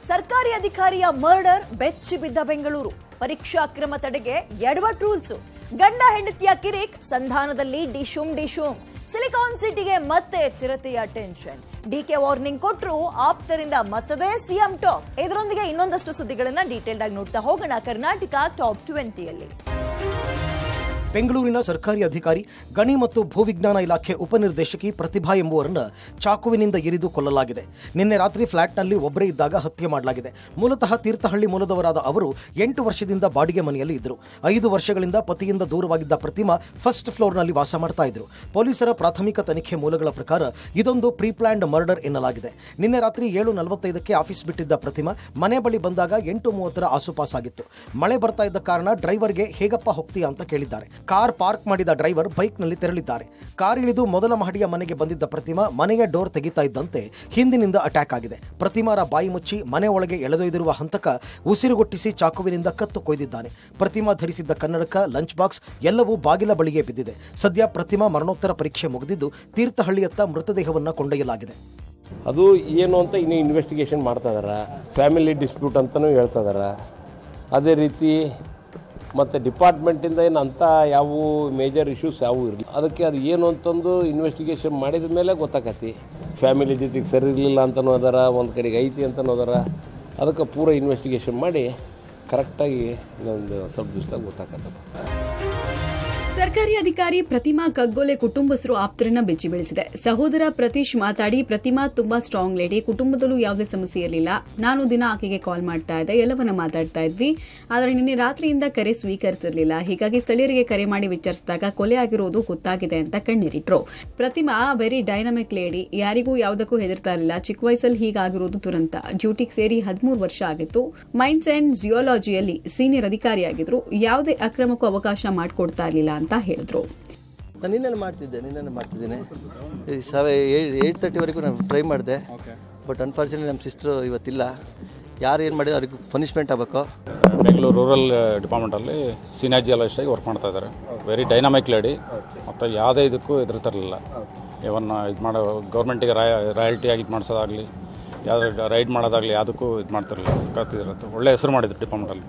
ಸರ್ಕಾರಿ ಅಧಿಕಾರಿಯ ಮರ್ಡರ್ ಬೆಚ್ಚಿ ಬಿದ್ದ ಬೆಂಗಳೂರು ಪರೀಕ್ಷಾ ಅಕ್ರಮ ತಡೆಗೆ ಎಡವಟ್ ರೂಲ್ಸ್ ಗಂಡ ಹೆಂಡತಿಯ ಕಿರಿಕ್ ಸಂಧಾನದಲ್ಲಿ ಡಿಶುಮ್ ಡಿಶುಮ್ ಸಿಲಿಕಾನ್ ಸಿಟಿಗೆ ಮತ್ತೆ ಚಿರತೆಯ ಟೆನ್ಷನ್ ಡಿಕೆ ವಾರ್ನಿಂಗ್ ಕೊಟ್ರು ಆಪ್ತರಿಂದ ಮತ್ತದೇ ಸಿಎಂ ಟಾಪ್ ಇದರೊಂದಿಗೆ ಇನ್ನೊಂದಷ್ಟು ಸುದ್ದಿಗಳನ್ನ ಡೀಟೇಲ್ಡ್ ಆಗಿ ನೋಡ್ತಾ ಹೋಗೋಣ ಕರ್ನಾಟಕ ಟಾಪ್ ಟ್ವೆಂಟಿಯಲ್ಲಿ ಬೆಂಗಳೂರಿನ ಸರ್ಕಾರಿ ಅಧಿಕಾರಿ ಗಣಿ ಮತ್ತು ಭೂವಿಜ್ಞಾನ ಇಲಾಖೆ ಉಪನಿರ್ದೇಶಕಿ ಪ್ರತಿಭಾ ಎಂಬುವರನ್ನ ಚಾಕುವಿನಿಂದ ಇರಿದು ಕೊಲ್ಲಲಾಗಿದೆ ನಿನ್ನೆ ರಾತ್ರಿ ಫ್ಲಾಟ್ನಲ್ಲಿ ಒಬ್ಬರೇ ಇದ್ದಾಗ ಹತ್ಯೆ ಮಾಡಲಾಗಿದೆ ಮೂಲತಃ ತೀರ್ಥಹಳ್ಳಿ ಮೂಲದವರಾದ ಅವರು ಎಂಟು ವರ್ಷದಿಂದ ಬಾಡಿಗೆ ಮನೆಯಲ್ಲಿ ಇದ್ದರು ಐದು ವರ್ಷಗಳಿಂದ ಪತಿಯಿಂದ ದೂರವಾಗಿದ್ದ ಪ್ರತಿಮಾ ಫಸ್ಟ್ ಫ್ಲೋರ್ನಲ್ಲಿ ವಾಸ ಮಾಡ್ತಾ ಇದ್ರು ಪೊಲೀಸರ ಪ್ರಾಥಮಿಕ ತನಿಖೆ ಮೂಲಗಳ ಪ್ರಕಾರ ಇದೊಂದು ಪ್ರೀ ಪ್ಲಾನ್ಡ್ ಮರ್ಡರ್ ಎನ್ನಲಾಗಿದೆ ನಿನ್ನೆ ರಾತ್ರಿ ಏಳು ನಲವತ್ತೈದಕ್ಕೆ ಆಫೀಸ್ ಬಿಟ್ಟಿದ್ದ ಪ್ರತಿಮಾ ಮನೆ ಬಳಿ ಬಂದಾಗ ಎಂಟು ಮೂವತ್ತರ ಆಸುಪಾಸಾಗಿತ್ತು ಮಳೆ ಬರ್ತಾ ಇದ್ದ ಕಾರಣ ಡ್ರೈವರ್ಗೆ ಹೇಗಪ್ಪ ಹೋಗ್ತೀಯಾ ಅಂತ ಕೇಳಿದ್ದಾರೆ ಕಾರ್ ಪಾರ್ಕ್ ಮಾಡಿದ ಡ್ರೈವರ್ ಬೈಕ್ನಲ್ಲಿ ತೆರಳಿದ್ದಾರೆ ಕಾರ್ ಇಳಿದು ಮೊದಲ ಮಹಡಿಯ ಮನೆಗೆ ಬಂದಿದ್ದ ಪ್ರತಿಮಾ ಮನೆಯ ಡೋರ್ ತೆಗಿತಾ ಇದ್ದಂತೆ ಹಿಂದಿನಿಂದ ಅಟ್ಯಾಕ್ ಆಗಿದೆ ಪ್ರತಿಮಾರ ಬಾಯಿ ಮುಚ್ಚಿ ಮನೆ ಒಳಗೆ ಎಳೆದೊಯ್ದಿರುವ ಹಂತಕ ಉಸಿರುಗೊಟ್ಟಿಸಿ ಚಾಕುವಿನಿಂದ ಕತ್ತು ಕೊಯ್ದಿದ್ದಾನೆ ಪ್ರತಿಮಾ ಧರಿಸಿದ್ದ ಕನ್ನಡಕ ಲಂಚ್ ಬಾಕ್ಸ್ ಎಲ್ಲವೂ ಬಾಗಿಲ ಬಳಿಗೆ ಬಿದ್ದಿದೆ ಸದ್ಯ ಪ್ರತಿಮಾ ಮರಣೋತ್ತರ ಪರೀಕ್ಷೆ ಮುಗಿದಿದ್ದು ತೀರ್ಥಹಳ್ಳಿಯತ್ತ ಮೃತದೇಹವನ್ನು ಕೊಂಡೊಯ್ಯಲಾಗಿದೆ ಅದು ಏನು ಅಂತ ಇನ್ನೂ ಇನ್ವೆಸ್ಟಿಗೇಷನ್ ಮಾಡ್ತಾ ಇದಾರೆ ಫ್ಯಾಮಿಲಿ ಡಿಸ್ಪ್ಯೂಟ್ ಅಂತಲೂ ಹೇಳ್ತಾ ಇದಾರೆ ಅದೇ ರೀತಿ ಮತ್ತು ಡಿಪಾರ್ಟ್ಮೆಂಟಿಂದ ಏನು ಅಂಥ ಯಾವ ಮೇಜರ್ ಇಶ್ಯೂಸ್ ಯಾವುವು ಇರಲಿ ಅದಕ್ಕೆ ಅದು ಏನು ಅಂತಂದು ಇನ್ವೆಸ್ಟಿಗೇಷನ್ ಮಾಡಿದ ಮೇಲೆ ಗೊತ್ತಾಕತಿ ಫ್ಯಾಮಿಲಿ ಜೊತೆಗೆ ಸರಿ ಇರಲಿಲ್ಲ ಅಂತನೂ ಅದಾರ ಒಂದು ಕಡೆಗೆ ಐತಿ ಅಂತನೂ ಅದಾರ ಅದಕ್ಕೆ ಪೂರ ಇನ್ವೆಸ್ಟಿಗೇಷನ್ ಮಾಡಿ ಕರೆಕ್ಟಾಗಿ ಇನ್ನೊಂದು ಸ್ವಲ್ಪ ದಿವಸದಾಗ ಗೊತ್ತಾಕತ್ತಪ್ಪ ಸರ್ಕಾರಿ ಅಧಿಕಾರಿ ಪ್ರತಿಮಾ ಕಗ್ಗೊಲೆ ಕುಟುಂಬಸ್ಥರು ಆಪ್ತರನ್ನ ಬೆಚ್ಚಿ ಬೀಳಿಸಿದೆ ಸಹೋದರ ಪ್ರತೀಶ್ ಮಾತಾಡಿ ಪ್ರತಿಮಾ ತುಂಬಾ ಸ್ಟ್ರಾಂಗ್ ಲೇಡಿ ಕುಟುಂಬದಲ್ಲೂ ಯಾವುದೇ ಸಮಸ್ಯೆ ಇರಲಿಲ್ಲ ನಾನು ದಿನ ಆಕೆಗೆ ಕಾಲ್ ಮಾಡ್ತಾ ಇದ್ದೆ ಎಲ್ಲವನ್ನ ಮಾತಾಡ್ತಾ ಇದ್ವಿ ಆದರೆ ನಿನ್ನೆ ರಾತ್ರಿಯಿಂದ ಕರೆ ಸ್ವೀಕರಿಸಿರ್ಲಿಲ್ಲ ಹೀಗಾಗಿ ಸ್ಥಳೀಯರಿಗೆ ಕರೆ ಮಾಡಿ ವಿಚಾರಿಸಿದಾಗ ಕೊಲೆ ಆಗಿರೋದು ಗೊತ್ತಾಗಿದೆ ಅಂತ ಕಣ್ಣೀರಿಟ್ರು ಪ್ರತಿಮಾ ವೆರಿ ಡೈನಮಿಕ್ ಲೇಡಿ ಯಾರಿಗೂ ಯಾವುದಕ್ಕೂ ಹೆದರ್ತಾ ಇರಲಿಲ್ಲ ಚಿಕ್ಕ ವಯಸ್ಸಲ್ಲಿ ಹೀಗಾಗಿರೋದು ದುರಂತ ಡ್ಯೂಟಿಗೆ ಸೇರಿ ಹದಿಮೂರು ವರ್ಷ ಆಗಿತ್ತು ಮೈನ್ಸ್ ಅಂಡ್ ಜಿಯೋಲಾಜಿಯಲ್ಲಿ ಸೀನಿಯರ್ ಅಧಿಕಾರಿಯಾಗಿದ್ರು ಯಾವುದೇ ಅಕ್ರಮಕ್ಕೂ ಅವಕಾಶ ಮಾಡಿಕೊಡ್ತಾ ಇರಲಿಲ್ಲ ಅಂತ ಹೇಳಿದ್ರು ನಾನು ನಿನ್ನೆ ಮಾಡ್ತಿದ್ದೆ ನಿನ್ನೆ ಮಾಡ್ತಿದ್ದೀನಿ ಈ ಸವೆ ಏಯ್ಟ್ ತರ್ಟಿವರೆಗೂ ನಾನು ಟ್ರೈ ಮಾಡಿದೆ ಬಟ್ ಅನ್ಫಾರ್ಚುನೇಟ್ಲಿ ನಮ್ಮ ಸಿಸ್ಟ್ರು ಇವತ್ತಿಲ್ಲ ಯಾರು ಏನು ಮಾಡಿದ್ರು ಅವ್ರಿಗೆ ಪನಿಷ್ಮೆಂಟ್ ಆಗಬೇಕು ಬೆಂಗಳೂರು ರೂರಲ್ ಡಿಪಾರ್ಟ್ಮೆಂಟಲ್ಲಿ ಸೀನಿಯರ್ ಜಿಯಾಲಜಿಸ್ಟ್ ಆಗಿ ವರ್ಕ್ ಮಾಡ್ತಾ ಇದ್ದಾರೆ ವೆರಿ ಡೈನಾಮಿಕ್ ಲೇಡಿ ಮತ್ತು ಯಾವುದೇ ಇದಕ್ಕೂ ಎದುರ್ತಿರಲಿಲ್ಲ ಇವನ್ ಇದು ಮಾಡೋ ಗೌರ್ಮೆಂಟಿಗೆ ರಾಯ ರಾಯಲ್ಟಿ ಆಗಿ ಇದು ಮಾಡಿಸೋದಾಗಲಿ ಯಾವ್ದು ರೈಡ್ ಮಾಡೋದಾಗಲಿ ಯಾವುದಕ್ಕೂ ಇದು ಮಾಡ್ತಿರಲಿಲ್ಲ ಸಕ್ಕತ್ತಿರುತ್ತೆ ಒಳ್ಳೆ ಹೆಸರು ಮಾಡಿದ್ರು ಡಿಪಾರ್ಟ್ಮೆಂಟಲ್ಲಿ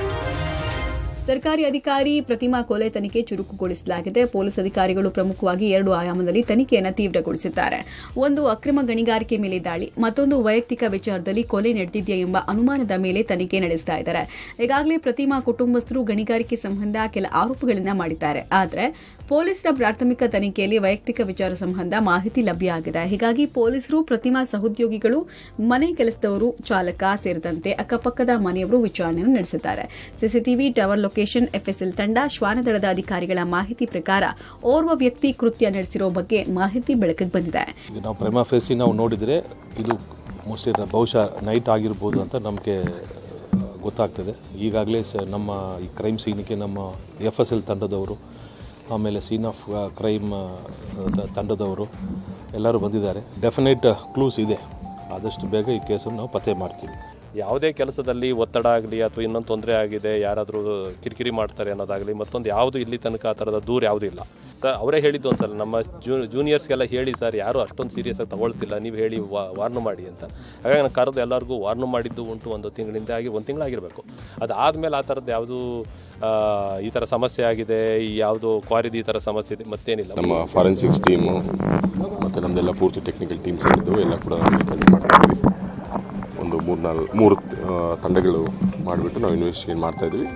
ಸರ್ಕಾರಿ ಅಧಿಕಾರಿ ಪ್ರತಿಮಾ ಕೊಲೆ ತನಿಖೆ ಚುರುಕುಗೊಳಿಸಲಾಗಿದೆ ಪೊಲೀಸ್ ಅಧಿಕಾರಿಗಳು ಪ್ರಮುಖವಾಗಿ ಎರಡು ಆಯಾಮದಲ್ಲಿ ತನಿಖೆಯನ್ನು ತೀವ್ರಗೊಳಿಸಿದ್ದಾರೆ ಒಂದು ಅಕ್ರಮ ಗಣಿಗಾರಿಕೆ ಮೇಲೆ ದಾಳಿ ಮತ್ತೊಂದು ವೈಯಕ್ತಿಕ ವಿಚಾರದಲ್ಲಿ ಕೊಲೆ ನಡೆದಿದೆಯಾ ಎಂಬ ಅನುಮಾನದ ಮೇಲೆ ತನಿಖೆ ನಡೆಸ್ತಾ ಇದ್ದಾರೆ ಈಗಾಗಲೇ ಪ್ರತಿಮಾ ಕುಟುಂಬಸ್ಥರು ಗಣಿಗಾರಿಕೆ ಸಂಬಂಧ ಕೆಲ ಆರೋಪಗಳನ್ನ ಮಾಡಿದ್ದಾರೆ ಆದರೆ ಪೊಲೀಸರ ಪ್ರಾಥಮಿಕ ತನಿಖೆಯಲ್ಲಿ ವೈಯಕ್ತಿಕ ವಿಚಾರ ಸಂಬಂಧ ಮಾಹಿತಿ ಲಭ್ಯ ಆಗಿದೆ ಹೀಗಾಗಿ ಪೊಲೀಸರು ಪ್ರತಿಮಾ ಸಹೋದ್ಯೋಗಿಗಳು ಮನೆ ಕೆಲಸದವರು ಚಾಲಕ ಸೇರಿದಂತೆ ಅಕ್ಕಪಕ್ಕದ ಮನೆಯವರು ವಿಚಾರಣೆಯನ್ನು ನಡೆಸಿದ್ದಾರೆ ಸಿಸಿಟಿವಿ ಟವರ್ ಲೊಕೇಶನ್ ಎಫ್ಎಸ್ಎಲ್ ತಂಡ ಶ್ವಾನದಳದ ಅಧಿಕಾರಿಗಳ ಮಾಹಿತಿ ಪ್ರಕಾರ ಓರ್ವ ವ್ಯಕ್ತಿ ಕೃತ್ಯ ನಡೆಸಿರೋ ಬಗ್ಗೆ ಮಾಹಿತಿ ಬೆಳಕಿಗೆ ಬಂದಿದೆ ಇದು ನಾವು ಪ್ರೈಮಾ ಫೇಸಿ ನಾವು ನೋಡಿದರೆ ಇದು ಮೋಸ್ಟ್ಲಿ ಬಹುಶಃ ನೈಟ್ ಆಗಿರ್ಬೋದು ಅಂತ ನಮಗೆ ಗೊತ್ತಾಗ್ತದೆ ಈಗಾಗಲೇ ಸ ನಮ್ಮ ಈ ಕ್ರೈಮ್ ಸೀನಿಗೆ ನಮ್ಮ ಎಫ್ ಎಸ್ ಎಲ್ ತಂಡದವರು ಆಮೇಲೆ ಸೀನ್ ಆಫ್ ಕ್ರೈಮ್ ತಂಡದವರು ಎಲ್ಲರೂ ಬಂದಿದ್ದಾರೆ ಡೆಫಿನೆಟ್ ಕ್ಲೂಸ್ ಇದೆ ಆದಷ್ಟು ಬೇಗ ಈ ಕೇಸನ್ನು ನಾವು ಪತ್ತೆ ಮಾಡ್ತೀವಿ ಯಾವುದೇ ಕೆಲಸದಲ್ಲಿ ಒತ್ತಡ ಆಗಲಿ ಅಥವಾ ಇನ್ನೊಂದು ತೊಂದರೆ ಆಗಿದೆ ಯಾರಾದರೂ ಕಿರಿಕಿರಿ ಮಾಡ್ತಾರೆ ಅನ್ನೋದಾಗಲಿ ಮತ್ತೊಂದು ಯಾವುದು ಇಲ್ಲಿ ತನಕ ಆ ಥರದ ದೂರ ಯಾವುದೂ ಇಲ್ಲ ಸರ್ ಅವರೇ ಹೇಳಿದ್ದು ಒಂದ್ಸಲ ನಮ್ಮ ಜೂ ಜೂನಿಯರ್ಸ್ಗೆಲ್ಲ ಹೇಳಿ ಸರ್ ಯಾರು ಅಷ್ಟೊಂದು ಸೀರಿಯಸ್ ಆಗಿ ತಗೊಳ್ತಿಲ್ಲ ನೀವು ಹೇಳಿ ವಾರ್ನು ಮಾಡಿ ಅಂತ ಹಾಗಾಗಿ ನಾನು ಕರೆದು ಎಲ್ಲರಿಗೂ ವಾರ್ನು ಮಾಡಿದ್ದು ಉಂಟು ಒಂದು ತಿಂಗಳಿಂದ ಆಗಿ ಒಂದು ತಿಂಗಳಾಗಿರಬೇಕು ಅದಾದಮೇಲೆ ಆ ಥರದ್ದು ಯಾವುದು ಈ ಥರ ಸಮಸ್ಯೆ ಆಗಿದೆ ಈ ಯಾವುದು ಕ್ವಾರಿದು ಈ ಥರ ಸಮಸ್ಯೆ ಇದೆ ಮತ್ತೇನಿಲ್ಲ ನಮ್ಮ ಫಾರೆನ್ಸಿಕ್ಸ್ ಟೀಮು ಮತ್ತು ನಮ್ಮದೆಲ್ಲ ಪೂರ್ತಿ ಟೆಕ್ನಿಕಲ್ ಟೀಮ್ಸ್ ಏನಿದ್ದು ಎಲ್ಲ ಕೂಡ ಕೆಲಸ ಮಾಡ್ತಾ ಇದ್ವಿ ಒಂದು ಮೂರು ನಾಲ್ಕು ಮೂರು ಆ, ತಂಡಗಳು ಮಾಡಿಬಿಟ್ಟು ನಾವು ಇನ್ವೆಸ್ಟಿಗೇಟ್ ಮಾಡ್ತಾ ಇದ್ವಿ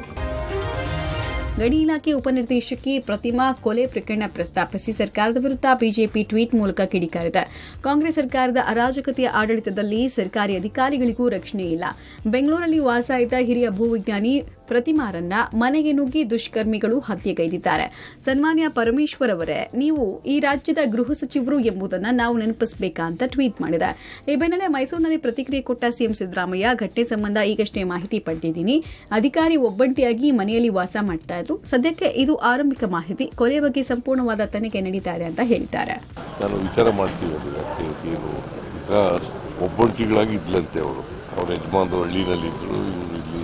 ಗಣಿ ಇಲಾಖೆ ಉಪನಿರ್ದೇಶಕಿ ಪ್ರತಿಮಾ ಕೊಲೆ ಪ್ರಕರಣ ಪ್ರಸ್ತಾಪಿಸಿ ಸರ್ಕಾರದ ವಿರುದ್ಧ ಬಿಜೆಪಿ ಟ್ವೀಟ್ ಮೂಲಕ ಕಿಡಿಕಾರಿದೆ ಕಾಂಗ್ರೆಸ್ ಸರ್ಕಾರದ ಅರಾಜಕತೆಯ ಆಡಳಿತದಲ್ಲಿ ಸರ್ಕಾರಿ ಅಧಿಕಾರಿಗಳಿಗೂ ರಕ್ಷಣೆ ಇಲ್ಲ ಬೆಂಗಳೂರಲ್ಲಿ ವಾಸ ಇದ್ದ ಹಿರಿಯ ಭೂವಿಜ್ಞಾನಿ ಪ್ರತಿಮಾರನ್ನ ಮನೆಗೆ ನುಗ್ಗಿ ದುಷ್ಕರ್ಮಿಗಳು ಹತ್ಯೆಗೈದಿದ್ದಾರೆ ಸನ್ಮಾನ್ಯ ಪರಮೇಶ್ವರ್ ಅವರೇ ನೀವು ಈ ರಾಜ್ಯದ ಗೃಹ ಸಚಿವರು ಎಂಬುದನ್ನ ನಾವು ನೆನಪಿಸಬೇಕಾ ಅಂತ ಟ್ವೀಟ್ ಮಾಡಿದೆ ಈ ಬೆನ್ನಲ್ಲೇ ಮೈಸೂರಿನಲ್ಲಿ ಪ್ರತಿಕ್ರಿಯೆ ಕೊಟ್ಟ ಸಿಎಂ ಸಿದ್ದರಾಮಯ್ಯ ಘಟನೆ ಸಂಬಂಧ ಈಗಷ್ಟೇ ಮಾಹಿತಿ ಪಡೆದಿದ್ದೀನಿ ಅಧಿಕಾರಿ ಒಬ್ಬಂಟಿಯಾಗಿ ಮನೆಯಲ್ಲಿ ವಾಸ ಮಾಡ್ತಾ ಇದ್ರು ಸದ್ಯಕ್ಕೆ ಇದು ಆರಂಭಿಕ ಮಾಹಿತಿ ಕೊಲೆ ಬಗ್ಗೆ ಸಂಪೂರ್ಣವಾದ ತನಿಖೆ ನಡೀತಾ ಇದೆ ಅಂತ ಹೇಳಿದ್ದಾರೆ ನಾನು ವಿಚಾರ ಮಾಡ್ತೀವಿ ಅದು ಯಾಕೆ ಏನು ಈಗ ಒಬ್ಬಂಟಿಗಳಾಗಿ ಇದ್ಲಂತೆ ಅವರು ಅವ್ರ ಯಜಮಾನರು ಹಳ್ಳಿನಲ್ಲಿದ್ದರು ಇವರು ಇಲ್ಲಿ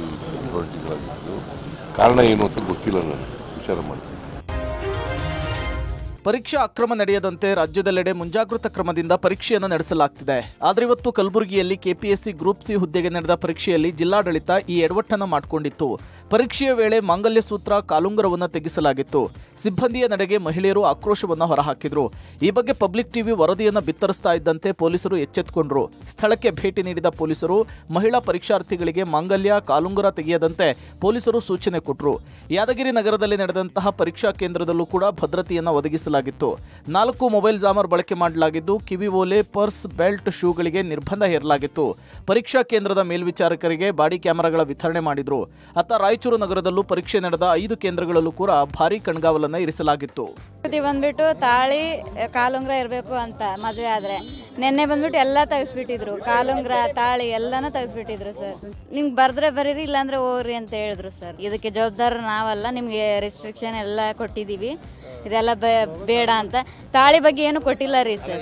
ಒಬ್ಬಂಟಿಗಳಾಗಿದ್ದರು ಕಾರಣ ಏನು ಅಂತ ಗೊತ್ತಿಲ್ಲ ನನಗೆ ವಿಚಾರ ಮಾಡ್ತೀನಿ ಪರೀಕ್ಷಾ ಅಕ್ರಮ ನಡೆಯದಂತೆ ರಾಜ್ಯದೆಲ್ಲೆಡೆ ಮುಂಜಾಗೃತಾ ಕ್ರಮದಿಂದ ಪರೀಕ್ಷೆಯನ್ನು ನಡೆಸಲಾಗ್ತಿದೆ ಆದರೆ ಇವತ್ತು ಕಲಬುರಗಿಯಲ್ಲಿ ಕೆಪಿಎಸ್ಸಿ ಗ್ರೂಪ್ ಸಿ ಹುದ್ದೆಗೆ ನಡೆದ ಪರೀಕ್ಷೆಯಲ್ಲಿ ಜಿಲ್ಲಾಡಳಿತ ಈ ಎಡವಟ್ಟನ್ನು ಮಾಡಿಕೊಂಡಿತ್ತು ಪರೀಕ್ಷೆಯ ವೇಳೆ ಮಾಂಗಲ್ಯ ಸೂತ್ರ ಕಾಲುಂಗರವನ್ನು ತೆಗೆಸಲಾಗಿತ್ತು ಸಿಬ್ಬಂದಿಯ ನಡೆಗೆ ಮಹಿಳೆಯರು ಆಕ್ರೋಶವನ್ನು ಹೊರಹಾಕಿದ್ರು ಈ ಬಗ್ಗೆ ಪಬ್ಲಿಕ್ ಟಿವಿ ವರದಿಯನ್ನು ಬಿತ್ತರಿಸ್ತಾ ಇದ್ದಂತೆ ಪೊಲೀಸರು ಎಚ್ಚೆತ್ತುಕೊಂಡ್ರು ಸ್ಥಳಕ್ಕೆ ಭೇಟಿ ನೀಡಿದ ಪೊಲೀಸರು ಮಹಿಳಾ ಪರೀಕ್ಷಾರ್ಥಿಗಳಿಗೆ ಮಾಂಗಲ್ಯ ಕಾಲುಂಗರ ತೆಗೆಯದಂತೆ ಪೊಲೀಸರು ಸೂಚನೆ ಕೊಟ್ಟರು ಯಾದಗಿರಿ ನಗರದಲ್ಲಿ ನಡೆದಂತಹ ಪರೀಕ್ಷಾ ಕೇಂದ್ರದಲ್ಲೂ ಕೂಡ ಭದ್ರತೆಯನ್ನು ಒದಗಿಸಲಾಗಿತ್ತು ನಾಲ್ಕು ಮೊಬೈಲ್ ಜಾಮರ್ ಬಳಕೆ ಮಾಡಲಾಗಿದ್ದು ಕಿವಿ ಓಲೆ ಪರ್ಸ್ ಬೆಲ್ಟ್ ಶೂಗಳಿಗೆ ನಿರ್ಬಂಧ ಹೇರಲಾಗಿತ್ತು ಪರೀಕ್ಷಾ ಕೇಂದ್ರದ ಮೇಲ್ವಿಚಾರಕರಿಗೆ ಬಾಡಿ ಕ್ಯಾಮೆರಾಗಳ ವಿತರಣೆ ಮಾಡಿದ್ರು ಅತ್ತ ರಾಯಚೂರು ನಗರದಲ್ಲೂ ಪರೀಕ್ಷೆ ನಡೆದ ಐದು ಕೇಂದ್ರಗಳಲ್ಲೂ ಕೂಡ ಭಾರೀ ಕಣ್ಗಾವಲನ್ನು ಇರಿಸಲಾಗಿತ್ತು ಇದು ಬಂದ್ಬಿಟ್ಟು ತಾಳಿ ಕಾಲುಂಗ್ರ ಇರಬೇಕು ಅಂತ ಮದುವೆ ಆದ್ರೆ ನಿನ್ನೆ ಬಂದ್ಬಿಟ್ಟು ಎಲ್ಲ ತೆಗಿಸ್ಬಿಟ್ಟಿದ್ರು ಕಾಲುಂಗ್ರ ತಾಳಿ ಎಲ್ಲಾನು ತೆಗಿಸ್ಬಿಟ್ಟಿದ್ರು ಸರ್ ನಿಮ್ಗೆ ಬರ್ದ್ರೆ ಬರೀರಿ ಇಲ್ಲಾಂದ್ರೆ ಹೋಗ್ರಿ ಅಂತ ಹೇಳಿದ್ರು ಸರ್ ಇದಕ್ಕೆ ಜವಾಬ್ದಾರ ನಾವಲ್ಲ ನಿಮ್ಗೆ ರೆಸ್ಟ್ರಿಕ್ಷನ್ ಎಲ್ಲ ಕೊಟ್ಟಿದೀವಿ ಇದೆಲ್ಲ ಬೇ- ಬೇಡ ಅಂತ ತಾಳಿ ಬಗ್ಗೆ ಏನು ಕೊಟ್ಟಿಲ್ಲ ರೀ ಸರ್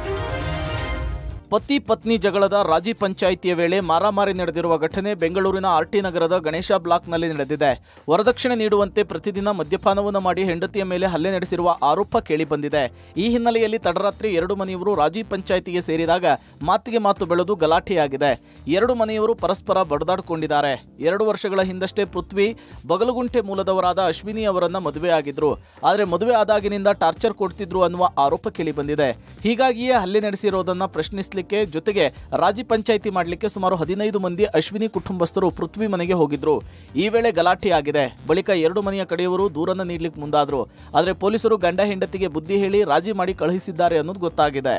ಪತಿ ಪತ್ನಿ ಜಗಳದ ರಾಜಿ ಪಂಚಾಯಿತಿಯ ವೇಳೆ ಮಾರಾಮಾರಿ ನಡೆದಿರುವ ಘಟನೆ ಬೆಂಗಳೂರಿನ ಆರ್ಟಿ ನಗರದ ಗಣೇಶ ಬ್ಲಾಕ್ನಲ್ಲಿ ನಡೆದಿದೆ ವರದಕ್ಷಿಣೆ ನೀಡುವಂತೆ ಪ್ರತಿದಿನ ಮದ್ಯಪಾನವನ್ನು ಮಾಡಿ ಹೆಂಡತಿಯ ಮೇಲೆ ಹಲ್ಲೆ ನಡೆಸಿರುವ ಆರೋಪ ಕೇಳಿಬಂದಿದೆ ಈ ಹಿನ್ನೆಲೆಯಲ್ಲಿ ತಡರಾತ್ರಿ ಎರಡು ಮನೆಯವರು ರಾಜಿ ಪಂಚಾಯಿತಿಗೆ ಸೇರಿದಾಗ ಮಾತಿಗೆ ಮಾತು ಬೆಳೆದು ಗಲಾಟೆಯಾಗಿದೆ ಎರಡು ಮನೆಯವರು ಪರಸ್ಪರ ಬಡದಾಡಿಕೊಂಡಿದ್ದಾರೆ ಎರಡು ವರ್ಷಗಳ ಹಿಂದಷ್ಟೇ ಪೃಥ್ವಿ ಬಗಲಗುಂಟೆ ಮೂಲದವರಾದ ಅಶ್ವಿನಿ ಅವರನ್ನ ಮದುವೆಯಾಗಿದ್ರು ಆದರೆ ಮದುವೆ ಆದಾಗಿನಿಂದ ಟಾರ್ಚರ್ ಕೊಡ್ತಿದ್ರು ಅನ್ನುವ ಆರೋಪ ಕೇಳಿಬಂದಿದೆ ಹೀಗಾಗಿಯೇ ಹಲ್ಲೆ ನಡೆಸಿರೋದನ್ನ ಪ್ರಶ್ನಿಸಲಿಕ್ಕೆ ಜೊತೆಗೆ ರಾಜಿ ಪಂಚಾಯಿತಿ ಮಾಡಲಿಕ್ಕೆ ಸುಮಾರು ಹದಿನೈದು ಮಂದಿ ಅಶ್ವಿನಿ ಕುಟುಂಬಸ್ಥರು ಪೃಥ್ವಿ ಮನೆಗೆ ಹೋಗಿದ್ರು ಈ ವೇಳೆ ಗಲಾಟೆಯಾಗಿದೆ ಬಳಿಕ ಎರಡು ಮನೆಯ ಕಡೆಯವರು ದೂರನ್ನ ನೀಡಲಿಕ್ಕೆ ಮುಂದಾದ್ರು ಆದರೆ ಪೊಲೀಸರು ಗಂಡ ಹೆಂಡತಿಗೆ ಬುದ್ಧಿ ಹೇಳಿ ರಾಜಿ ಮಾಡಿ ಕಳುಹಿಸಿದ್ದಾರೆ ಅನ್ನೋದು ಗೊತ್ತಾಗಿದೆ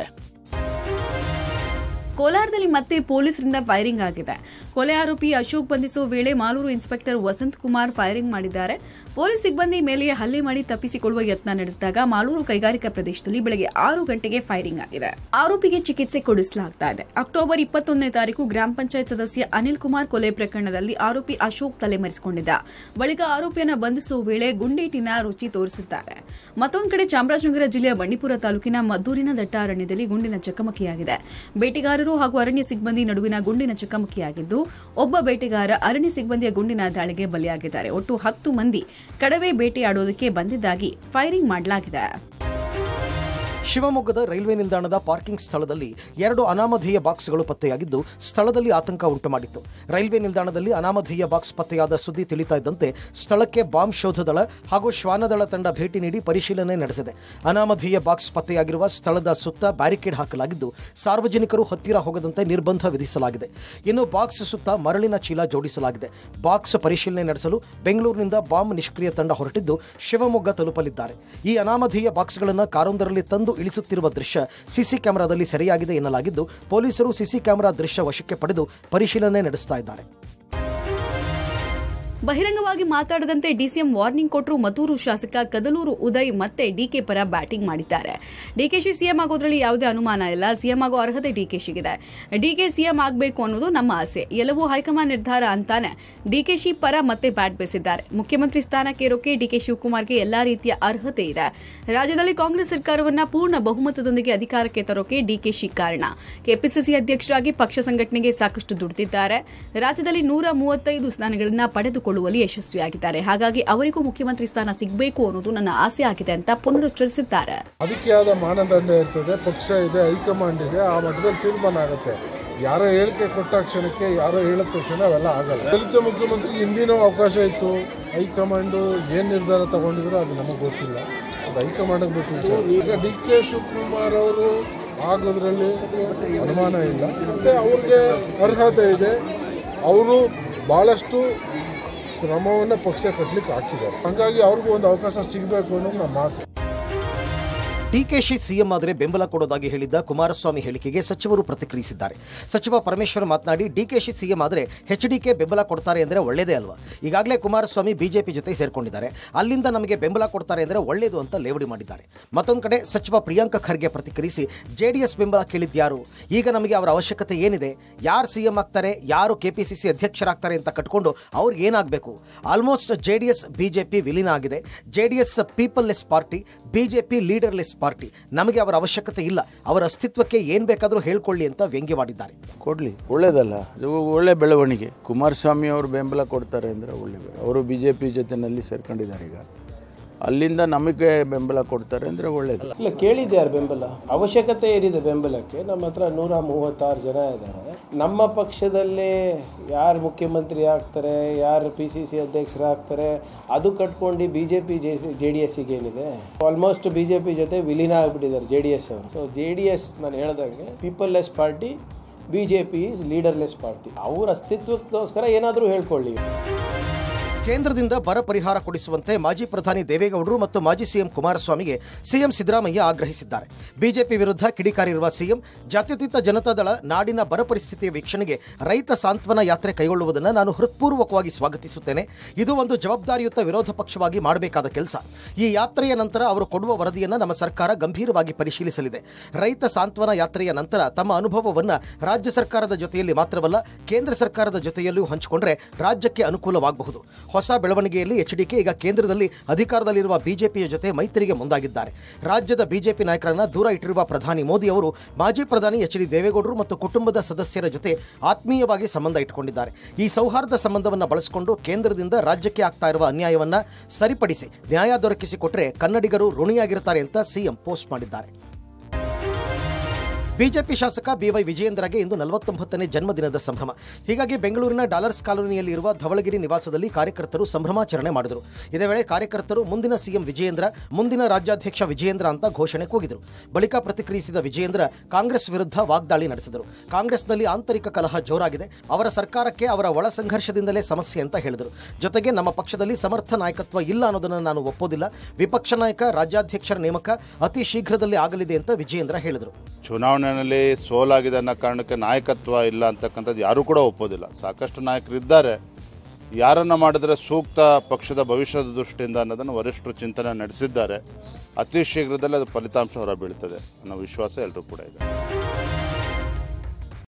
ಕೋಲಾರದಲ್ಲಿ ಮತ್ತೆ ಪೊಲೀಸರಿಂದ ಫೈರಿಂಗ್ ಆಗಿದೆ ಕೊಲೆ ಆರೋಪಿ ಅಶೋಕ್ ಬಂಧಿಸುವ ವೇಳೆ ಮಾಲೂರು ಇನ್ಸ್ಪೆಕ್ಟರ್ ವಸಂತ್ ಕುಮಾರ್ ಫೈರಿಂಗ್ ಮಾಡಿದ್ದಾರೆ ಪೊಲೀಸ್ ಸಿಬ್ಬಂದಿ ಮೇಲೆಯೇ ಹಲ್ಲೆ ಮಾಡಿ ತಪ್ಪಿಸಿಕೊಳ್ಳುವ ಯತ್ನ ನಡೆಸಿದಾಗ ಮಾಲೂರು ಕೈಗಾರಿಕಾ ಪ್ರದೇಶದಲ್ಲಿ ಬೆಳಗ್ಗೆ ಆರು ಗಂಟೆಗೆ ಫೈರಿಂಗ್ ಆಗಿದೆ ಆರೋಪಿಗೆ ಚಿಕಿತ್ಸೆ ಕೊಡಿಸಲಾಗ್ತಾ ಇದೆ ಅಕ್ಟೋಬರ್ ಇಪ್ಪತ್ತೊಂದನೇ ತಾರೀಕು ಗ್ರಾಮ ಪಂಚಾಯತ್ ಸದಸ್ಯ ಅನಿಲ್ ಕುಮಾರ್ ಕೊಲೆ ಪ್ರಕರಣದಲ್ಲಿ ಆರೋಪಿ ಅಶೋಕ್ ತಲೆಮರೆಸಿಕೊಂಡಿದ್ದ ಬಳಿಕ ಆರೋಪಿಯನ್ನ ಬಂಧಿಸುವ ವೇಳೆ ಗುಂಡೇಟಿನ ರುಚಿ ತೋರಿಸಿದ್ದಾರೆ ಮತ್ತೊಂದು ಕಡೆ ಚಾಮರಾಜನಗರ ಜಿಲ್ಲೆಯ ಬಂಡೀಪುರ ತಾಲೂಕಿನ ಮದ್ದೂರಿನ ದಟ್ಟಾರಣ್ಯದಲ್ಲಿ ಗುಂಡಿನ ಚಕಮಕಿಯಾಗಿದೆ ಬೇಟೆಗಾರರು ಹಾಗೂ ಅರಣ್ಯ ಸಿಬ್ಬಂದಿ ನಡುವಿನ ಗುಂಡಿನ ಚಕಮಕಿಯಾಗಿದ್ದು ಒಬ್ಬ ಬೇಟೆಗಾರ ಅರಣ್ಯ ಸಿಬ್ಬಂದಿಯ ಗುಂಡಿನ ದಾಳಿಗೆ ಬಲಿಯಾಗಿದ್ದಾರೆ ಒಟ್ಟು ಹತ್ತು ಮಂದಿ ಕಡವೆ ಬೇಟೆಯಾಡೋದಕ್ಕೆ ಬಂದಿದ್ದಾಗಿ ಫೈರಿಂಗ್ ಮಾಡಲಾಗಿದೆ ಶಿವಮೊಗ್ಗದ ರೈಲ್ವೆ ನಿಲ್ದಾಣದ ಪಾರ್ಕಿಂಗ್ ಸ್ಥಳದಲ್ಲಿ ಎರಡು ಅನಾಮಧೇಯ ಬಾಕ್ಸ್ಗಳು ಪತ್ತೆಯಾಗಿದ್ದು ಸ್ಥಳದಲ್ಲಿ ಆತಂಕ ಉಂಟು ಮಾಡಿತ್ತು ರೈಲ್ವೆ ನಿಲ್ದಾಣದಲ್ಲಿ ಅನಾಮಧೇಯ ಬಾಕ್ಸ್ ಪತ್ತೆಯಾದ ಸುದ್ದಿ ತಿಳಿತಾ ಇದ್ದಂತೆ ಸ್ಥಳಕ್ಕೆ ಬಾಂಬ್ ಶೋಧ ದಳ ಹಾಗೂ ಶ್ವಾನದಳ ತಂಡ ಭೇಟಿ ನೀಡಿ ಪರಿಶೀಲನೆ ನಡೆಸಿದೆ ಅನಾಮಧೇಯ ಬಾಕ್ಸ್ ಪತ್ತೆಯಾಗಿರುವ ಸ್ಥಳದ ಸುತ್ತ ಬ್ಯಾರಿಕೇಡ್ ಹಾಕಲಾಗಿದ್ದು ಸಾರ್ವಜನಿಕರು ಹತ್ತಿರ ಹೋಗದಂತೆ ನಿರ್ಬಂಧ ವಿಧಿಸಲಾಗಿದೆ ಇನ್ನು ಬಾಕ್ಸ್ ಸುತ್ತ ಮರಳಿನ ಚೀಲ ಜೋಡಿಸಲಾಗಿದೆ ಬಾಕ್ಸ್ ಪರಿಶೀಲನೆ ನಡೆಸಲು ಬೆಂಗಳೂರಿನಿಂದ ಬಾಂಬ್ ನಿಷ್ಕ್ರಿಯ ತಂಡ ಹೊರಟಿದ್ದು ಶಿವಮೊಗ್ಗ ತಲುಪಲಿದ್ದಾರೆ ಈ ಅನಾಮಧೇಯ ಬಾಕ್ಸ್ಗಳನ್ನು ಕಾರೊಂದರಲ್ಲಿ ತಂದು ಇಳಿಸುತ್ತಿರುವ ದೃಶ್ಯ ಸಿಸಿ ಕ್ಯಾಮೆರಾದಲ್ಲಿ ಸೆರೆಯಾಗಿದೆ ಎನ್ನಲಾಗಿದ್ದು ಪೊಲೀಸರು ಸಿಸಿ ಕ್ಯಾಮೆರಾ ದೃಶ್ಯ ವಶಕ್ಕೆ ಪಡೆದು ಪರಿಶೀಲನೆ ನಡೆಸ್ತಾ ಇದ್ದಾರೆ ಬಹಿರಂಗವಾಗಿ ಮಾತಾಡದಂತೆ ಡಿಸಿಎಂ ವಾರ್ನಿಂಗ್ ಕೊಟ್ಟರು ಮತ್ತೂರು ಶಾಸಕ ಕದಲೂರು ಉದಯ್ ಮತ್ತೆ ಡಿಕೆ ಪರ ಬ್ಯಾಟಿಂಗ್ ಮಾಡಿದ್ದಾರೆ ಡಿಕೆಶಿ ಸಿಎಂ ಆಗೋದ್ರಲ್ಲಿ ಯಾವುದೇ ಅನುಮಾನ ಇಲ್ಲ ಸಿಎಂ ಆಗೋ ಅರ್ಹತೆ ಡಿಕೆಶಿಗಿದೆ ಡಿಕೆ ಸಿಎಂ ಆಗಬೇಕು ಅನ್ನೋದು ನಮ್ಮ ಆಸೆ ಎಲ್ಲವೂ ಹೈಕಮಾಂಡ್ ನಿರ್ಧಾರ ಅಂತಾನೆ ಡಿಕೆಶಿ ಪರ ಮತ್ತೆ ಬ್ಯಾಟ್ ಬೀಸಿದ್ದಾರೆ ಮುಖ್ಯಮಂತ್ರಿ ಸ್ಥಾನಕ್ಕೇರೋಕೆ ಡಿಕೆ ಶಿವಕುಮಾರ್ಗೆ ಎಲ್ಲಾ ರೀತಿಯ ಅರ್ಹತೆ ಇದೆ ರಾಜ್ಯದಲ್ಲಿ ಕಾಂಗ್ರೆಸ್ ಸರ್ಕಾರವನ್ನ ಪೂರ್ಣ ಬಹುಮತದೊಂದಿಗೆ ಅಧಿಕಾರಕ್ಕೆ ತರೋಕೆ ಡಿಕೆಶಿ ಕಾರಣ ಕೆಪಿಸಿಸಿ ಅಧ್ಯಕ್ಷರಾಗಿ ಪಕ್ಷ ಸಂಘಟನೆಗೆ ಸಾಕಷ್ಟು ದುಡಿದಿದ್ದಾರೆ ರಾಜ್ಯದಲ್ಲಿ ನೂರ ಮೂವತ್ತೈದು ಸ್ಥಾನಗಳನ್ನ ಪಡೆದುಕೊಳ್ಳುವಲ್ಲಿ ಯಶಸ್ವಿಯಾಗಿದ್ದಾರೆ ಹಾಗಾಗಿ ಅವರಿಗೂ ಮುಖ್ಯಮಂತ್ರಿ ಸ್ಥಾನ ಸಿಗಬೇಕು ಅನ್ನೋದು ನನ್ನ ಆಸೆ ಆಗಿದೆ ಅಂತ ಪುನರುಚ್ಚರಿಸಿದ್ದಾರೆ ಅದಕ್ಕೆ ಆದ ಮಾನದಂಡ ಇರ್ತದೆ ಪಕ್ಷ ಇದೆ ಹೈಕಮಾಂಡ್ ಇದೆ ಆ ಮಟ್ಟದಲ್ಲಿ ತೀರ್ಮಾನ ಆಗುತ್ತೆ ಯಾರೋ ಹೇಳಿಕೆ ಕೊಟ್ಟ ಕ್ಷಣಕ್ಕೆ ಯಾರೋ ಹೇಳಿದ ತಕ್ಷಣ ಅವೆಲ್ಲ ಆಗಲ್ಲ ದಲಿತ ಮುಖ್ಯಮಂತ್ರಿ ಹಿಂದಿನೂ ಅವಕಾಶ ಇತ್ತು ಹೈಕಮಾಂಡು ಏನು ನಿರ್ಧಾರ ತಗೊಂಡಿದ್ರು ಅದು ನಮಗೆ ಗೊತ್ತಿಲ್ಲ ಅದು ಹೈಕಮಾಂಡ್ಗೆ ಬಿಟ್ಟಿದ್ದು ಈಗ ಡಿ ಕೆ ಶಿವಕುಮಾರ್ ಅವರು ಆಗೋದ್ರಲ್ಲಿ ಅನುಮಾನ ಇಲ್ಲ ಮತ್ತು ಅವ್ರಿಗೆ ಅರ್ಹತೆ ಇದೆ ಅವರು ಭಾಳಷ್ಟು ಶ್ರಮವನ್ನು ಪಕ್ಷ ಕಟ್ಟಲಿಕ್ಕೆ ಹಾಕಿದ್ದಾರೆ ಹಾಗಾಗಿ ಅವ್ರಿಗೂ ಒಂದು ಅವಕಾಶ ಸಿಗಬೇಕು ಅನ್ನೋದು ನಮ್ಮ ಆಸೆ ಡಿಕೆಶಿ ಸಿಎಂ ಆದರೆ ಬೆಂಬಲ ಕೊಡೋದಾಗಿ ಹೇಳಿದ್ದ ಕುಮಾರಸ್ವಾಮಿ ಹೇಳಿಕೆಗೆ ಸಚಿವರು ಪ್ರತಿಕ್ರಿಯಿಸಿದ್ದಾರೆ ಸಚಿವ ಪರಮೇಶ್ವರ್ ಮಾತನಾಡಿ ಡಿಕೆಶಿ ಸಿಎಂ ಆದರೆ ಎಚ್ಡಿಕೆ ಬೆಂಬಲ ಕೊಡ್ತಾರೆ ಅಂದರೆ ಒಳ್ಳೇದೇ ಅಲ್ವಾ ಈಗಾಗಲೇ ಕುಮಾರಸ್ವಾಮಿ ಬಿಜೆಪಿ ಜೊತೆ ಸೇರ್ಕೊಂಡಿದ್ದಾರೆ ಅಲ್ಲಿಂದ ನಮಗೆ ಬೆಂಬಲ ಕೊಡ್ತಾರೆ ಅಂದರೆ ಒಳ್ಳೇದು ಅಂತ ಲೇವಡಿ ಮಾಡಿದ್ದಾರೆ ಮತ್ತೊಂದು ಕಡೆ ಸಚಿವ ಪ್ರಿಯಾಂಕ ಖರ್ಗೆ ಪ್ರತಿಕ್ರಿಯಿಸಿ ಜೆಡಿಎಸ್ ಬೆಂಬಲ ಕೇಳಿದ್ಯಾರು ಈಗ ನಮಗೆ ಅವರ ಅವಶ್ಯಕತೆ ಏನಿದೆ ಯಾರು ಸಿಎಂ ಆಗ್ತಾರೆ ಯಾರು ಕೆಪಿಸಿಸಿ ಅಧ್ಯಕ್ಷರಾಗ್ತಾರೆ ಅಂತ ಕಟ್ಕೊಂಡು ಅವ್ರಿಗೆ ಏನಾಗಬೇಕು ಆಲ್ಮೋಸ್ಟ್ ಜೆಡಿಎಸ್ ಬಿಜೆಪಿ ವಿಲೀನ ಆಗಿದೆ JDS people less party BJP leaderless party ನಮಗೆ ಅವರ ಅವಶ್ಯಕತೆ ಇಲ್ಲ ಅವರ ಅಸ್ತಿತ್ವಕ್ಕೆ ಏನ್ ಬೇಕಾದರೂ ಹೇಳ್ಕೊಳ್ಳಿ ಅಂತ ವ್ಯಂಗ್ಯವಾಡಿದ್ದಾರೆ ಕೊಡಲಿ ಒಳ್ಳೇದಲ್ಲ ಇದು ಒಳ್ಳೆ ಬೆಳವಣಿಗೆ ಕುಮಾರಸ್ವಾಮಿ ಅವರು ಬೆಂಬಲ ಕೊಡ್ತಾರೆ ಅಂದರೆ ಒಳ್ಳೆ ಬೆಳೆ ಅವರು ಬಿ ಜೆ ಪಿ ಜೊತೆಯಲ್ಲಿ ಸೇರ್ಕೊಂಡಿದ್ದಾರೆ ಈಗ ಅಲ್ಲಿಂದ ನಮಗೆ ಬೆಂಬಲ ಕೊಡ್ತಾರೆ ಅಂದರೆ ಒಳ್ಳೇದು ಇಲ್ಲ ಕೇಳಿದ್ಯಾರು ಬೆಂಬಲ ಅವಶ್ಯಕತೆ ಏನಿದೆ ಬೆಂಬಲಕ್ಕೆ ನಮ್ಮ ಹತ್ರ ನೂರ ಮೂವತ್ತಾರು ಜನ ಇದ್ದಾರೆ ನಮ್ಮ ಪಕ್ಷದಲ್ಲೇ ಯಾರು ಮುಖ್ಯಮಂತ್ರಿ ಆಗ್ತಾರೆ ಯಾರು ಪಿ ಸಿ ಸಿ ಅಧ್ಯಕ್ಷರಾಗ್ತಾರೆ ಅದು ಕಟ್ಕೊಂಡು B J P J D ಎಸ್ಸಿಗೆ ಏನಿದೆ ಆಲ್ಮೋಸ್ಟ್ ಬಿ ಜೆ ಪಿ ಜೊತೆ ವಿಲೀನ ಆಗ್ಬಿಟ್ಟಿದ್ದಾರೆ ಜೆ ಡಿ ಎಸ್ ಅವರು ಸೊ ಜೆ ಡಿ ಎಸ್ ನಾನು ಹೇಳ್ದಂಗೆ people less party B J P is leaderless party ಅವ್ರ ಅಸ್ತಿತ್ವಕ್ಕೋಸ್ಕರ ಏನಾದರೂ ಹೇಳ್ಕೊಳ್ಳಿ ಕೇಂದ್ರದಿಂದ ಬರ ಪರಿಹಾರ ಕೊಡಿಸುವಂತೆ ಮಾಜಿ ಪ್ರಧಾನಿ ದೇವೇಗೌಡರು ಮತ್ತು ಮಾಜಿ ಸಿಎಂ ಕುಮಾರಸ್ವಾಮಿಗೆ ಸಿಎಂ ಸಿದ್ದರಾಮಯ್ಯ ಆಗ್ರಹಿಸಿದ್ದಾರೆ ಬಿಜೆಪಿ ವಿರುದ್ಧ ಕಿಡಿಕಾರಿರುವ ಸಿಎಂ ಜಾತ್ಯತೀತ ಜನತಾದಳ ನಾಡಿನ ಬರ ಪರಿಸ್ಥಿತಿಯ ವೀಕ್ಷಣೆಗೆ ರೈತ ಸಾಂತ್ವನ ಯಾತ್ರೆ ಕೈಗೊಳ್ಳುವುದನ್ನು ನಾನು ಹೃತ್ಪೂರ್ವಕವಾಗಿ ಸ್ವಾಗತಿಸುತ್ತೇನೆ ಇದು ಒಂದು ಜವಾಬ್ದಾರಿಯುತ ವಿರೋಧ ಪಕ್ಷವಾಗಿ ಮಾಡಬೇಕಾದ ಕೆಲಸ ಈ ಯಾತ್ರೆಯ ನಂತರ ಅವರು ಕೊಡುವ ವರದಿಯನ್ನು ನಮ್ಮ ಸರ್ಕಾರ ಗಂಭೀರವಾಗಿ ಪರಿಶೀಲಿಸಲಿದೆ ರೈತ ಸಾಂತ್ವನ ಯಾತ್ರೆಯ ನಂತರ ತಮ್ಮ ಅನುಭವವನ್ನು ರಾಜ್ಯ ಸರ್ಕಾರದ ಜೊತೆಯಲ್ಲಿ ಮಾತ್ರವಲ್ಲ ಕೇಂದ್ರ ಸರ್ಕಾರದ ಜೊತೆಯಲ್ಲೂ ಹಂಚಿಕೊಂಡ್ರೆ ರಾಜ್ಯಕ್ಕೆ ಅನುಕೂಲವಾಗಬಹುದು ಹೊಸ ಬೆಳವಣಿಗೆಯಲ್ಲಿ ಎಚ್ಡಿಕೆ ಈಗ ಕೇಂದ್ರದಲ್ಲಿ ಅಧಿಕಾರದಲ್ಲಿರುವ ಬಿಜೆಪಿಯ ಜೊತೆ ಮೈತ್ರಿಗೆ ಮುಂದಾಗಿದ್ದಾರೆ ರಾಜ್ಯದ ಬಿಜೆಪಿ ನಾಯಕರನ್ನ ದೂರ ಇಟ್ಟಿರುವ ಪ್ರಧಾನಿ ಮೋದಿ ಅವರು ಮಾಜಿ ಪ್ರಧಾನಿ ಎಚ್ ಡಿ ದೇವೇಗೌಡರು ಮತ್ತು ಕುಟುಂಬದ ಸದಸ್ಯರ ಜೊತೆ ಆತ್ಮೀಯವಾಗಿ ಸಂಬಂಧ ಇಟ್ಟುಕೊಂಡಿದ್ದಾರೆ ಈ ಸೌಹಾರ್ದ ಸಂಬಂಧವನ್ನು ಬಳಸಿಕೊಂಡು ಕೇಂದ್ರದಿಂದ ರಾಜ್ಯಕ್ಕೆ ಆಗ್ತಾ ಇರುವ ಅನ್ಯಾಯವನ್ನ ಸರಿಪಡಿಸಿ ನ್ಯಾಯ ದೊರಕಿಸಿಕೊಟ್ರೆ ಕನ್ನಡಿಗರು ಋಣಿಯಾಗಿರುತ್ತಾರೆ ಅಂತ ಸಿಎಂ ಪೋಸ್ಟ್ ಮಾಡಿದ್ದಾರೆ ಬಿಜೆಪಿ ಶಾಸಕ ಬಿವೈ ವಿಜಯೇಂದ್ರಗೆ ಇಂದು ನಲವತ್ತೊಂಬತ್ತನೇ ಜನ್ಮದಿನದ ಸಂಭ್ರಮ ಹೀಗಾಗಿ ಬೆಂಗಳೂರಿನ ಡಾಲರ್ಸ್ ಕಾಲೋನಿಯಲ್ಲಿ ಇರುವ ಧವಳಗಿರಿ ನಿವಾಸದಲ್ಲಿ ಕಾರ್ಯಕರ್ತರು ಸಂಭ್ರಮಾಚರಣೆ ಮಾಡಿದರು ಇದೇ ವೇಳೆ ಕಾರ್ಯಕರ್ತರು ಮುಂದಿನ ಸಿಎಂ ವಿಜಯೇಂದ್ರ ಮುಂದಿನ ರಾಜ್ಯಾಧ್ಯಕ್ಷ ವಿಜಯೇಂದ್ರ ಅಂತ ಘೋಷಣೆ ಕೂಗಿದರು ಬಳಿಕ ಪ್ರತಿಕ್ರಿಯಿಸಿದ ವಿಜಯೇಂದ್ರ ಕಾಂಗ್ರೆಸ್ ವಿರುದ್ಧ ವಾಗ್ದಾಳಿ ನಡೆಸಿದರು ಕಾಂಗ್ರೆಸ್ನಲ್ಲಿ ಆಂತರಿಕ ಕಲಹ ಜೋರಾಗಿದೆ ಅವರ ಸರ್ಕಾರಕ್ಕೆ ಅವರ ಒಳ ಸಂಘರ್ಷದಿಂದಲೇ ಸಮಸ್ಯೆ ಅಂತ ಹೇಳಿದರು ಜೊತೆಗೆ ನಮ್ಮ ಪಕ್ಷದಲ್ಲಿ ಸಮರ್ಥ ನಾಯಕತ್ವ ಇಲ್ಲ ಅನ್ನೋದನ್ನು ನಾನು ಒಪ್ಪೋದಿಲ್ಲ ವಿಪಕ್ಷ ನಾಯಕ ರಾಜ್ಯಾಧ್ಯಕ್ಷರ ನೇಮಕ ಅತಿ ಶೀಘ್ರದಲ್ಲಿ ಆಗಲಿದೆ ಅಂತ ವಿಜಯೇಂದ್ರ ಹೇಳಿದರು ಚುನಾವಣೆಯಲ್ಲಿ ಸೋಲಾಗಿದೆ ಅನ್ನೋ ಕಾರಣಕ್ಕೆ ನಾಯಕತ್ವ ಇಲ್ಲ ಅಂತಕ್ಕಂಥದ್ದು ಯಾರೂ ಕೂಡ ಒಪ್ಪೋದಿಲ್ಲ ಸಾಕಷ್ಟು ನಾಯಕರು ಇದ್ದಾರೆ ಯಾರನ್ನ ಮಾಡಿದ್ರೆ ಸೂಕ್ತ ಪಕ್ಷದ ಭವಿಷ್ಯದ ದೃಷ್ಟಿಯಿಂದ ಅನ್ನೋದನ್ನು ವರಿಷ್ಠರು ಚಿಂತನೆ ನಡೆಸಿದ್ದಾರೆ ಅತಿ ಶೀಘ್ರದಲ್ಲೇ ಅದು ಫಲಿತಾಂಶ ಹೊರಬೀಳ್ತದೆ ಅನ್ನೋ ವಿಶ್ವಾಸ ಎಲ್ಲರೂ ಕೂಡ ಇದೆ